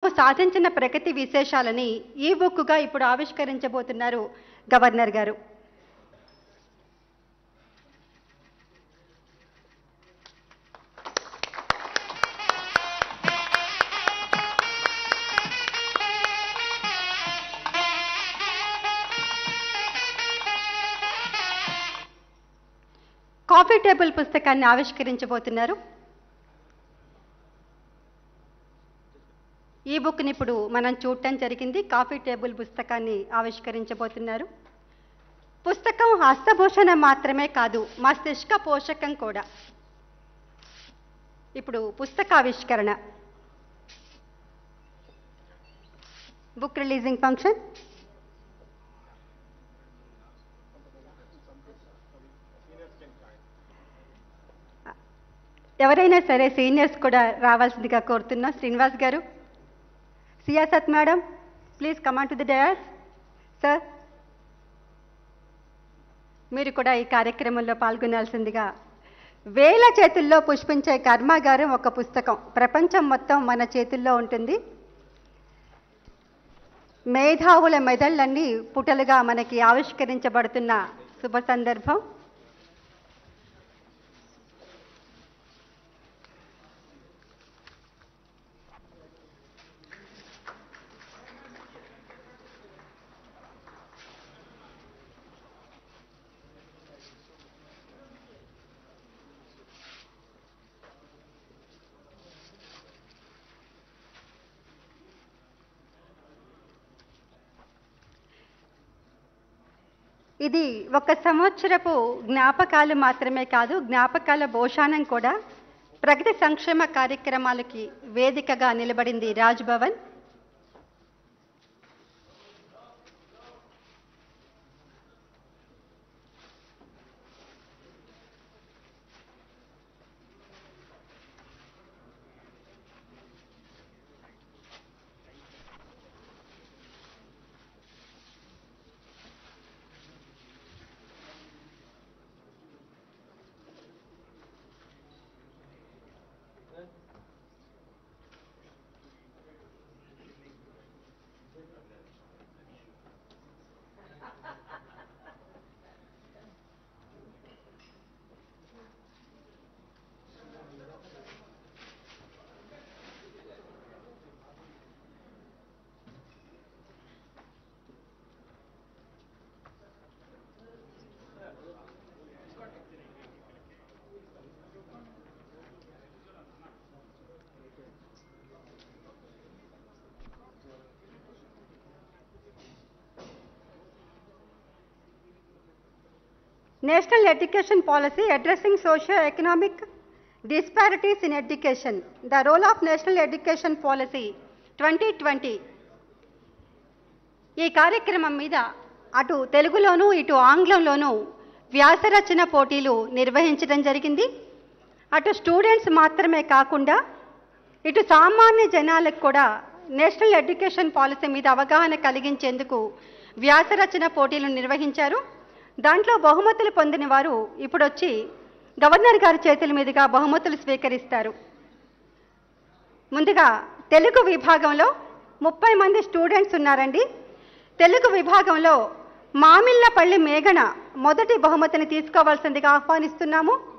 సాధించిన ప్రగతి విశేషాలని ఈ బుక్గా ఇప్పుడు ఆవిష్కరించబోతున్నారు గవర్నర్ గారు కాఫీ టేబుల్ పుస్తకాన్ని ఆవిష్కరించబోతున్నారు ఈ బుక్ని ఇప్పుడు మనం చూడటం జరిగింది కాఫీ టేబుల్ పుస్తకాన్ని ఆవిష్కరించబోతున్నారు పుస్తకం హస్తభూషణ మాత్రమే కాదు మస్తిష్క పోషకం కూడా ఇప్పుడు పుస్తకావిష్కరణ బుక్ రిలీజింగ్ ఫంక్షన్ ఎవరైనా సరే సీనియర్స్ కూడా రావాల్సిందిగా కోరుతున్నా Srinivas garu Siasat madam please come on to the dais sir మీరు కూడా ఈ కార్యక్రమంలో పాల్గొనాల్సిందిగా వేల చేతుల్లో పుష్పించే కర్మాగారం ఒక పుస్తకం ప్రపంచం మొత్తం మన చేతుల్లో ఉంటుంది మేధావుల మెదళ్ళన్నీ పుటలుగా మనకి ఆవిష్కరించబడుతున్న శుభ సందర్భం ఇది ఒక సంవత్సరపు జ్ఞాపకాలు మాత్రమే కాదు జ్ఞాపకాల భోషానం కూడా ప్రగతి సంక్షేమ కార్యక్రమాలకి వేదికగా నిలబడింది Raj Bhavan national education policy addressing socio economic disparities in education the role of national education policy twenty twenty ఈ కార్యక్రమం మీద అటు తెలుగులోనూ ఇటు ఆంగ్లంలోనూ వ్యాసరచన పోటీలు నిర్వహించడం జరిగింది అటు స్టూడెంట్స్ మాత్రమే కాకుండా ఇటు సామాన్య జనాలకు కూడా నేషనల్ ఎడ్యుకేషన్ పాలసీ మీద అవగాహన కలిగించేందుకు వ్యాసరచన పోటీలు నిర్వహించారు దాంట్లో బహుమతులు పొందిన వారు ఇప్పుడు వచ్చి గవర్నర్ గారి చేతుల మీదుగా బహుమతులు స్వీకరిస్తారు ముందుగా తెలుగు విభాగంలో ముప్పై మంది స్టూడెంట్స్ ఉన్నారండి తెలుగు విభాగంలో మామిళ్ళపల్లి మేఘన మొదటి బహుమతిని తీసుకోవాల్సిందిగా ఆహ్వానిస్తున్నాము